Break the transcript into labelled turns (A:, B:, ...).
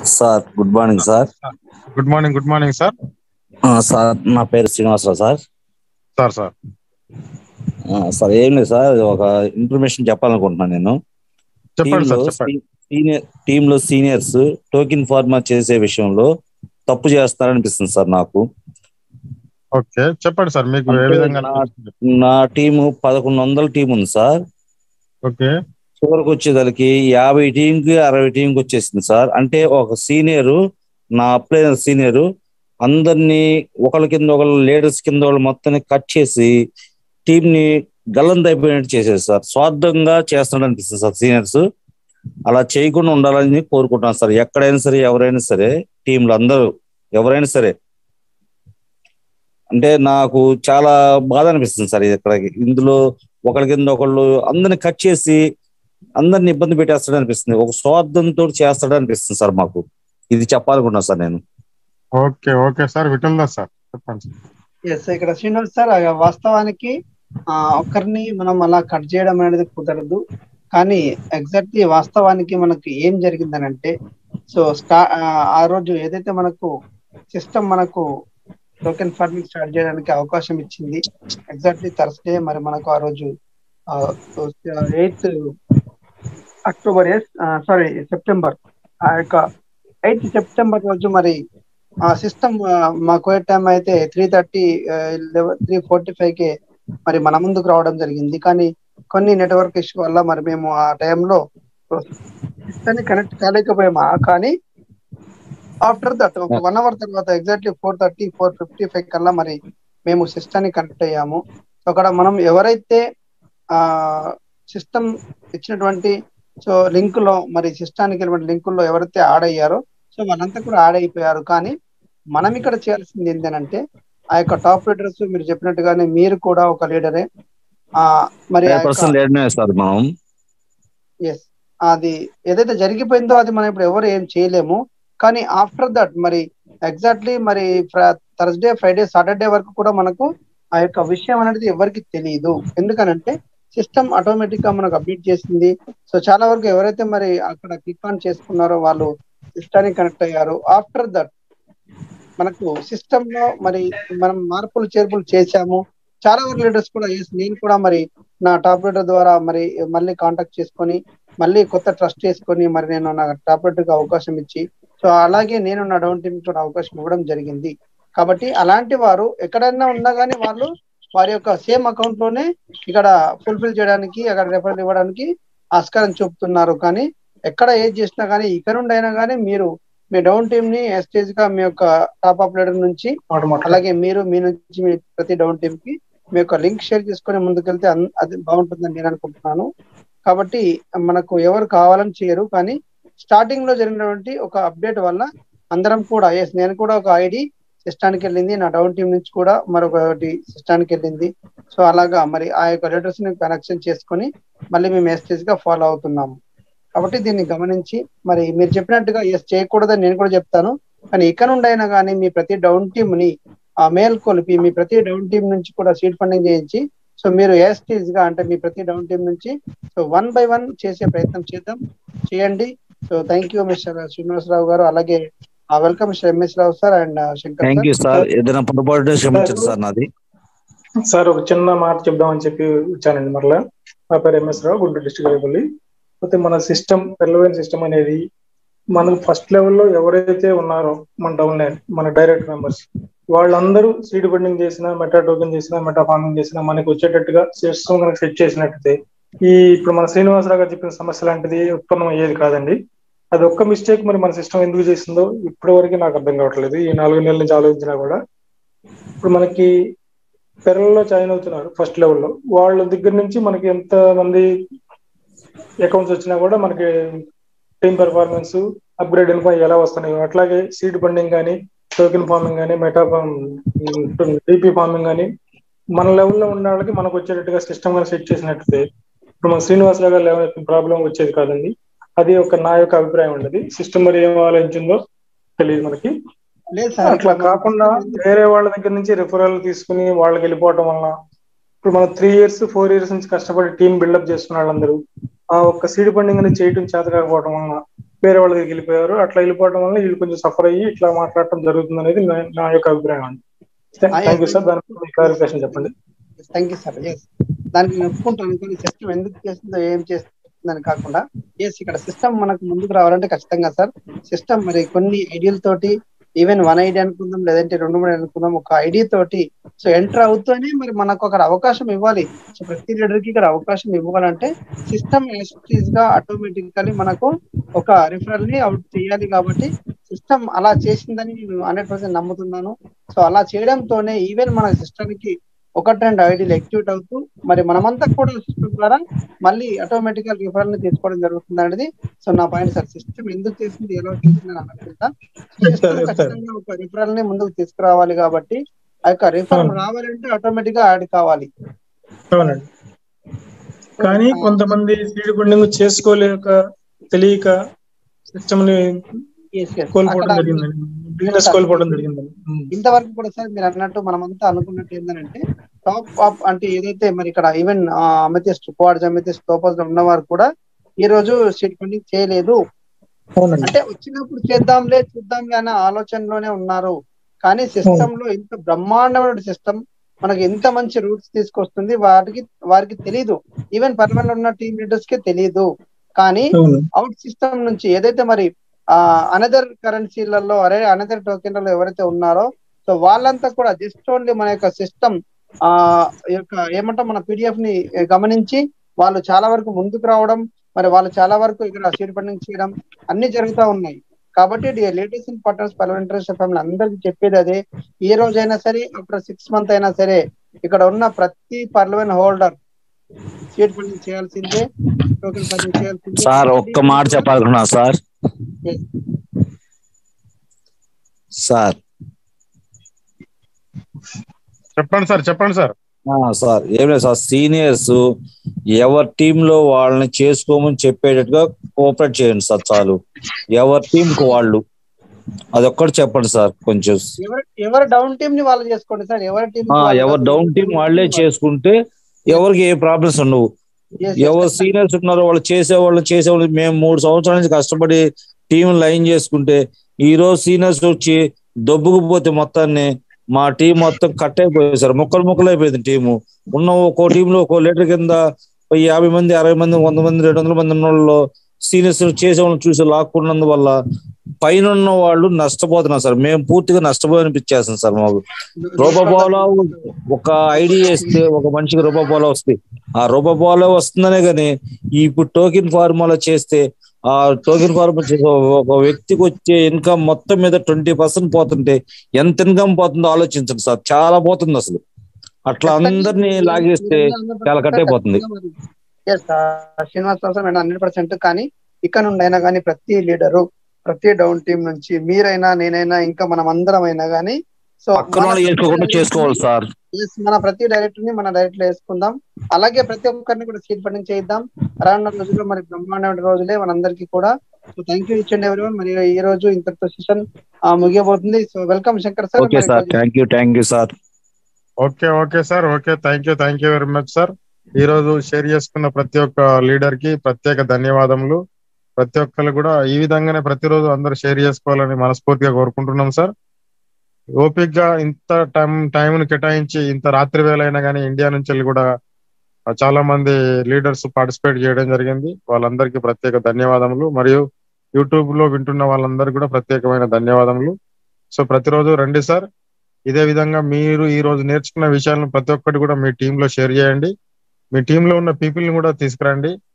A: Sir good morning sir
B: good morning good morning sir
A: ఆ, sir నా పేరు Srinivasarao sir
B: sir sir
A: ఆ, sir ఏం లేదు సార్ ఒక ఇన్ఫర్మేషన్ చెప్పాలనుకుంటున్నాను నేను
B: చెప్పండి సార్
A: టీంలో
B: చెప్పండి
A: సీనియర్ టీంలో సీనియర్స్ టోకెన్ ఫార్మా చేసే విషయంలో తప్పు చేస్తారనిపిస్తుంది సార్ నాకు
B: ఓకే చెప్పండి సార్ మీకు ఏ
A: అంటే
B: విధంగా
A: నా-
B: అనిపిస్తుంది?
A: నా టీము పదకొండు వందల టీం ఉంది సార్
B: ఓకే
A: చివరికి వచ్చేదానికి యాభై టీంకి అరవై టీంకి వచ్చేసింది సార్ అంటే ఒక సీనియర్ నా అప్లై సీనియర్ అందరినీ ఒకళ్ళ కింద ఒకళ్ళు లీడర్స్ కింద వాళ్ళు మొత్తాన్ని కట్ చేసి టీం ని గల్లంత అయిపోయినట్టు చేసేది సార్ స్వార్థంగా చేస్తున్నాడు అనిపిస్తుంది సార్ సీనియర్స్ అలా చేయకుండా ఉండాలని కోరుకుంటున్నాను సార్ ఎక్కడైనా సరే ఎవరైనా సరే టీంలు అందరూ ఎవరైనా సరే అంటే నాకు చాలా బాధ అనిపిస్తుంది సార్ ఇక్కడ ఇందులో ఒకరి కింద ఒకళ్ళు అందరిని కట్ చేసి అందరిని ఇబ్బంది పెట్టేస్తాడు అనిపిస్తుంది ఒక స్వార్థంతో చేస్తాడు అనిపిస్తుంది సార్ మాకు ఇది చెప్పాలనుకున్నాను సార్ నేను
B: okay okay sir Vithal Das sir చెప్పండి సార్.
C: ఎస్ ఇక్కడ శ్రీనివాస్ సార్ ఆ వాస్తవానికి ఆ ఒక్కరిని మనం అలా కట్ చేయడం అనేది కుదరదు కానీ ఎగ్జాక్ట్లీ వాస్తవానికి మనకి ఏం జరిగిందనంటే సో స్టా ఆ, ఆ రోజు ఏదైతే మనకు సిస్టమ్ మనకు టోకెన్ ఫార్మింగ్ స్టార్ట్ చేయడానికి అవకాశం ఇచ్చింది ఎగ్జాక్ట్లీ థర్స్డే మరి మనకు ఆ రోజు eighth October yes sorry September ఆ యొక్క ఎయిత్ సెప్టెంబర్ రోజు మరి ఆ సిస్టమ్ మాకు ఏ టైం అయితే three thirty three forty five కి మరి మన ముందుకు రావడం జరిగింది కానీ కొన్ని నెట్వర్క్ ఇష్యూ వల్ల మరి మేము ఆ టైంలో సిస్టమ్ కనెక్ట్ కాలేకపోయాము ఆ కానీ ఆఫ్టర్ దట్ ఒక వన్ అవర్ తర్వాత exactly four thirty four fifty five కల్లా మరి మేము సిస్టమ్ ని కనెక్ట్ అయ్యాము సో అక్కడ మనం ఎవరైతే ఆ సిస్టమ్ ఇచ్చినటువంటి సో లింక్ లో మరి సిస్టానికి లింక్ లో ఎవరైతే యాడ్ అయ్యారో సో వాళ్ళంతా కూడా యాడ్ అయిపోయారు కానీ మనం ఇక్కడ చేయాల్సింది ఏంటంటే ఆ యొక్క టాప్ లీడర్స్ మీరు చెప్పినట్టుగానే మీరు కూడా ఒక లీడరే ఆ మరి ఆ యొక్క-
A: పర్సన్ లేడనే సార్ మనం
C: ఎస్ అది ఏదైతే జరిగిపోయిందో అది మనం ఇప్పుడు ఎవరు ఏం చేయలేము కానీ ఆఫ్టర్ దట్ మరి ఎగ్జాక్ట్లీ మరి థర్స్డే ఫ్రైడే సాటర్డే వరకు కూడా మనకు ఆ యొక్క విషయం అనేది ఎవరికి తెలియదు ఎందుకనంటే సిస్టమ్ ఆటోమేటిక్ గా మనకు అప్డేట్ చేసింది సో చాలా వరకు ఎవరైతే మరి అక్కడ క్లిక్ ఆన్ చేసుకున్నారో వాళ్ళు సిస్టానికి కనెక్ట్ అయ్యారు ఆఫ్టర్ దట్ మనకు సిస్టమ్ లో మరి మనం మార్పులు చేర్పులు చేశాము చాలా వరకు లీడర్స్ కూడా yes, నేను కూడా మరి నా టాప్ లీడర్ ద్వారా మరి మళ్ళీ కాంటాక్ట్ చేసుకొని మళ్ళీ కొత్త ట్రస్ట్ చేసుకొని మరి నేను నా టాప్ లీడర్ కి అవకాశం ఇచ్చి సో అలాగే నేను నా డౌన్ టీమ్ కూడా అవకాశం ఇవ్వడం జరిగింది కాబట్టి అలాంటి వారు ఎక్కడైనా ఉన్నా కానీ వాళ్ళు వారి యొక్క సేమ్ అకౌంట్ లోనే ఇక్కడ ఫుల్ఫిల్ చేయడానికి అక్కడ రెఫరల్ ఇవ్వడానికి ఆస్కారం చూపుతున్నారు కానీ ఎక్కడ ఏది చేసినా కానీ ఇక్కడ నుండి అయినా కానీ మీరు మీ డౌన్ టీమ్ ని స్టేజ్ గా మీ యొక్క టాప్ అప్ లీడర్ నుంచి అలాగే మీరు మీ నుంచి మీ ప్రతి డౌన్ టీమ్ కి మీ యొక్క లింక్ షేర్ చేసుకొని ముందుకెళ్తే అన్- అది బాగుంటుందని నేను అనుకుంటున్నాను కాబట్టి మనకు ఎవరు కావాలని చేయరు కానీ స్టార్టింగ్ లో జరిగినటువంటి ఒక అప్డేట్ వల్ల అందరం కూడా ఎస్ నేను కూడా ఒక ఐడి సిస్టానికి వెళ్ళింది నా డౌన్ టీం నుంచి కూడా మరొకటి సిస్టానికి వెళ్ళింది సో అలాగా మరి ఆ యొక్క లెటర్స్ ని కనెక్షన్ చేసుకొని మళ్ళీ మేము మెసేజ్ గా ఫాలో అవుతున్నాము కాబట్టి దీన్ని గమనించి మరి మీరు చెప్పినట్టుగా ఎస్ చేయకూడదని నేను కూడా చెప్తాను కానీ ఇక నుండి అయినా కానీ మీ ప్రతి డౌన్ టీమ్ ని ఆ మేల్ కొలిపి మీ ప్రతి డౌన్ టీమ్ నుంచి కూడా సీట్ ఫండింగ్ చేయించి సో మీరు ఏస్టీజ్ గా అంటే మీ ప్రతి డౌన్ టీమ్ నుంచి సో వన్ బై వన్ చేసే ప్రయత్నం చేద్దాం చేయండి so thank you mister Srinivasarao garu అలాగే welcome mister MS Rao sir and Shankar
A: thank you sir ఏదైనా పొరపాటు క్షమించండి సార్ నాది
D: సార్ ఒక చిన్న మాట చెప్దామని చెప్పి వచ్చానండి మరలా నా పేరు ఎంఎస్ రావు గుంటూరు డిస్ట్రిక్ట్ రేపల్లి అయితే మన సిస్టమ్ పెల్లవైన సిస్టమ్ అనేది మనకు ఫస్ట్ లెవెల్లో ఎవరైతే ఉన్నారో మన డౌన్ లైన్ మన డైరెక్ట్ మెంబర్స్ వాళ్ళందరూ సీడ్ బండింగ్ చేసినా మెటా టోకెన్ చేసినా మెటా ఫార్మింగ్ చేసినా మనకి వచ్చేటట్టుగా సిస్టమ్ కనుక సెట్ చేసినట్టయితే ఈ ఇప్పుడు మన శ్రీనివాసరావు గారు చెప్పిన సమస్య లాంటిది ఉత్పన్నం అయ్యేది కాదండి అది ఒక్క మిస్టేక్ మరి మన సిస్టమ్ ఎందుకు చేసిందో ఇప్పటి వరకు నాకు అర్థం కావట్లేదు ఈ నాలుగు నెలల నుంచి ఆలోచించినా కూడా ఇప్పుడు మనకి పెరల్లో జాయిన్ అవుతున్నారు ఫస్ట్ లెవెల్లో వాళ్ళ దగ్గర నుంచి మనకి ఎంత మంది అకౌంట్స్ వచ్చినా కూడా మనకి టీమ్ పెర్ఫార్మెన్స్ అప్గ్రేడ్ ఇన్ఫామ్ ఎలా వస్తున్నాయి అట్లాగే సీడ్ బండింగ్ కానీ టోకెన్ ఫార్మింగ్ కానీ మెటా డిపి ఫార్మింగ్ కానీ మన లెవెల్లో ఉన్న వాళ్ళకి మనకు వచ్చేటట్టుగా సిస్టమ్ కానీ సెట్ చేసినట్లయితే ఇప్పుడు మన శ్రీనివాసరావు గారు లెవెల్ ప్రాబ్లం వచ్చేది కాదండి అది ఒక నా యొక్క అభిప్రాయం ఉండదు సిస్టమ్ మరి ఏం ఆలోచించిందో తెలియదు మనకి
C: లేదు సార్
D: అట్లా కాకుండా వేరే వాళ్ళ దగ్గర నుంచి రిఫరల్ తీసుకుని వాళ్ళకి వెళ్ళిపోవటం వల్ల ఇప్పుడు మనం త్రీ ఇయర్స్ ఫోర్ ఇయర్స్ నుంచి కష్టపడి టీం బిల్డప్ చేసుకున్న వాళ్ళందరూ ఆ ఒక్క సీడ్ ఫండింగ్ అనేది చేయడం చేత కాకపోవడం వలన వేరే వాళ్ళ దగ్గరికి వెళ్ళిపోయారు అట్లా వెళ్ళిపోవడం వల్ల వీళ్ళు కొంచెం సఫర్ అయ్యి ఇట్లా మాట్లాడటం జరుగుతుంది అనేది నా- నా యొక్క అభిప్రాయం అండి థ్యాంక్ యూ సార్ దాని క్లారిఫికేషన్ చెప్పండి
C: థ్యాంక్ యూ సార్ ఎస్ దానికి నేను ఒప్పుకుంటాను కానీ సిస్టమ్ ఎందుకు చేస్తుందో ఏం చేస్తుందని కాకుండా ఎస్ ఇక్కడ సిస్టమ్ మనకు ముందుకు రావాలంటే ఖచ్చితంగా సార్ సిస్టమ్ మరి కొన్ని ఐడియల్ తోటి ఈవెన్ వన్ ఐడి అనుకుందాం లేదంటే రెండు మూడు అనుకుందాం ఒక ఐడి తోటి సో ఎంటర్ అవుతూనే మరి మనకు ఒక అవకాశం ఇవ్వాలి సో ప్రతి లీడర్ కి ఇక్కడ అవకాశం ఇవ్వాలంటే సిస్టమ్ ఎస్టీస్ గా ఆటోమేటికలీ మనకు ఒక రిఫరల్ ని అవుట్ చేయాలి కాబట్టి సిస్టమ్ అలా చేసిందని నేను హండ్రెడ్ పర్సెంట్ నమ్ముతున్నాను సో అలా చేయడంతోనే ఈవెన్ మన సిస్టమ్ కి ఒకటి రెండు ఐడీలు ఎక్టివేట్ అవుతూ మరి మనమంతా కూడా సిస్టమ్ ద్వారా మళ్ళీ ఆటోమేటిక్ రిఫరల్ ని తీసుకోవడం జరుగుతుంది అనేది సో నా పాయింట్ సార్ సిస్టమ్ ఎందుకు చేసింది ఎలా చేసింది అని అనుకుంటా సిస్టమ్ ఖచ్చితంగా ఒక రిఫరల్ ని ముందుకు తీసుకురావాలి కాబట్టి ఆ యొక్క రిఫరల్ రావాలంటే ఆటోమేటిక్ గా యాడ్ కావాలి
D: అవునండి కానీ కొంతమంది సీడ్ బిల్డింగ్ చేసుకోలేక తెలియక సిస్టమ్ ని
C: Yes, yes.
D: కోల్పోవడం
C: అక్కడ
D: జరిగిందండి బిజినెస్ కోల్పోవడం జరిగిందండి ఉమ్.
C: ఇంతవరకు కూడా సార్ మీరు అన్నట్టు మనమంతా అనుకున్నట్టు ఏంటంటే టాప్ ఆఫ్ అంటే ఏదైతే మరి ఇక్కడ ఈవెన్ అమెథిస్ట్ క్వాడ్స్ అమెథిస్ట్ టోపల్స్ ఉన్నవారు కూడా ఈ రోజు సీట్ ఫండింగ్ చేయలేదు
D: అవునండి
C: అంటే వచ్చినప్పుడు చేద్దాంలే చూద్దాంలే అనే ఆలోచనలోనే ఉన్నారు కానీ సిస్టమ్ లో ఇంత బ్రహ్మాండమైన సిస్టమ్ మనకి ఎంత మంచి రూట్స్ తీసుకొస్తుంది వారికి వారికి తెలియదు ఈవెన్ పర్మనెంట్ ఉన్న టీమ్ లీడర్స్ కి తెలియదు కానీ
D: అవును
C: అవుట్ సిస్టమ్ నుంచి ఏదైతే మరి ఆ అనదర్ కరెన్సీలలో అరే అనదర్ టోకెన్లలో ఎవరైతే ఉన్నారో సో వాళ్ళంతా కూడా జస్ట్ ఓన్లీ మన యొక్క సిస్టమ్ ఆ యొక్క ఏమంటాం మన పీడిఎఫ్ ని గమనించి వాళ్ళు చాలా వరకు ముందుకు రావడం మరి వాళ్ళు చాలా వరకు ఇక్కడ సీడ్ ఫండింగ్ చేయడం అన్ని జరుగుతూ ఉన్నాయి కాబట్టి latest in partners parliamentary family అందరికి చెప్పేది అదే ఈ రోజైనా సరే ఆఫ్టర్ సిక్స్ మంత్ అయినా సరే ఇక్కడ ఉన్న ప్రతి పార్లమెంట్ హోల్డర్ సీడ్ ఫండింగ్ చేయాల్సిందే టోకెన్ ఫండింగ్ చేయాల్సిందే
A: సార్ ఒక్క మాట చెప్పాలనుకున్నా సార్
C: Yes.
A: సార్
B: చెప్పండి సార్ చెప్పండి సార్
A: ఆ, సార్ ఏం లేదు సార్ సీనియర్స్ ఎవరి టీమ్ లో వాళ్ళని చేసుకోమని చెప్పేటట్టుగా కోఆపరేట్ చేయండి సార్ చాలు ఎవరి టీం కు వాళ్ళు అదొక్కటి చెప్పండి సార్ కొంచెం
C: ఎవరు ఎవరు డౌన్ టీమ్ ని వాళ్ళు చేసుకోండి సార్ ఎవరి టీం
A: ఆ, ఎవరు డౌన్ టీం వాళ్ళే చేసుకుంటే ఎవరికి ఏ ప్రాబ్లమ్స్ ఉండవు ఎవరు సీనియర్స్ ఉన్నారో వాళ్ళు చేసేవాళ్ళు చేసేవాళ్ళు మేము మూడు సంవత్సరాల నుంచి కష్టపడి టీం లైన్ చేసుకుంటే ఈ రోజు సీనియర్స్ వచ్చి దొబ్బుకుపోతే మొత్తాన్ని మా టీం మొత్తం కట్ అయిపోయింది సార్ ముక్కలు ముక్కలు అయిపోయింది టీము ఉన్న ఒక్కో టీంలో ఒక్కో లీటర్ కింద ఓ యాభై మంది అరవై మంది వంద మంది రెండు వందల మంది ఉన్న వాళ్ళు సీనియర్స్ చేసేవాళ్ళని చూసి లాక్కున్నందువల్ల పైన ఉన్న వాళ్ళు నష్టపోతున్నారు సార్ మేము పూర్తిగా నష్టపోయి అనిపించేస్తుంది సార్ మాకు రూపపోలో ఒక ఐడి వేస్తే ఒక మనిషికి రూపపోలో వస్తుంది ఆ రూపపోలో వస్తుందనే కానీ ఇప్పుడు టోకెన్ ఫార్ములా చేస్తే ఆ టోకెన్ ఫార్ములా చేసే ఒక వ్యక్తికి వచ్చే ఇన్కమ్ మొత్తం మీద ట్వంటీ పర్సెంట్ పోతుంటే ఎంత ఇన్కమ్ పోతుందో ఆలోచించండి సార్ చాలా పోతుంది అసలు అట్లా అందరినీ లాగేస్తే చాలా కట్ అయిపోతుంది
C: శ్రీనివాస్ సార్ హండ్రెడ్ పర్సెంట్ కానీ ఇక్కడ నుండి అయినా కానీ ప్రతి లీడరు ప్రతి డౌన్ టీం నుంచి మీరైనా నేనైనా ఇంకా మనం అందరం అయినా కానీ సో
A: పక్కన వాళ్ళు చేసుకోకుండా చేసుకోవాలి సార్
C: మన ప్రతి డైరెక్టర్ ని మన డైరెక్ట్ లో వేసుకుందాం అలాగే ప్రతి ఒక్కరిని కూడా సీట్ ఫండింగ్ చేద్దాం రానున్న రోజుల్లో మరి బ్రహ్మాండమైన రోజులే మనందరికీ కూడా సో థ్యాంక్ యూ ఇచ్చండి ఎవరి మరి ఈ రోజు ఇంతటితో సెషన్ ముగియబోతుంది so welcome Shankar sir
A: okay sir thank you thank you sir
B: okay okay sir okay thank you thank you very much sir ఈ రోజు షేర్ చేసుకున్న ప్రతి ఒక్క లీడర్ కి ప్రత్యేక ధన్యవాదములు ప్రతి ఒక్కరు కూడా ఈ విధంగానే ప్రతిరోజు అందరూ షేర్ చేసుకోవాలని మనస్ఫూర్తిగా కోరుకుంటున్నాం సార్ ఓపిక్ గా ఇంత టైం టైంను కేటాయించి ఇంత రాత్రి వేళ అయినా కానీ ఇండియా నుంచి వెళ్ళి కూడా చాలా మంది లీడర్స్ పార్టిసిపేట్ చేయడం జరిగింది వాళ్ళందరికీ ప్రత్యేక ధన్యవాదములు మరియు యూట్యూబ్ లో వింటున్న వాళ్ళందరికీ కూడా ప్రత్యేకమైన ధన్యవాదములు సో ప్రతిరోజు రండి సార్ ఇదే విధంగా మీరు ఈ రోజు నేర్చుకున్న విషయాలను ప్రతి ఒక్కటి కూడా మీ టీంలో షేర్ చేయండి మీ టీంలో ఉన్న పీపుల్ ని కూడా తీసుకురండి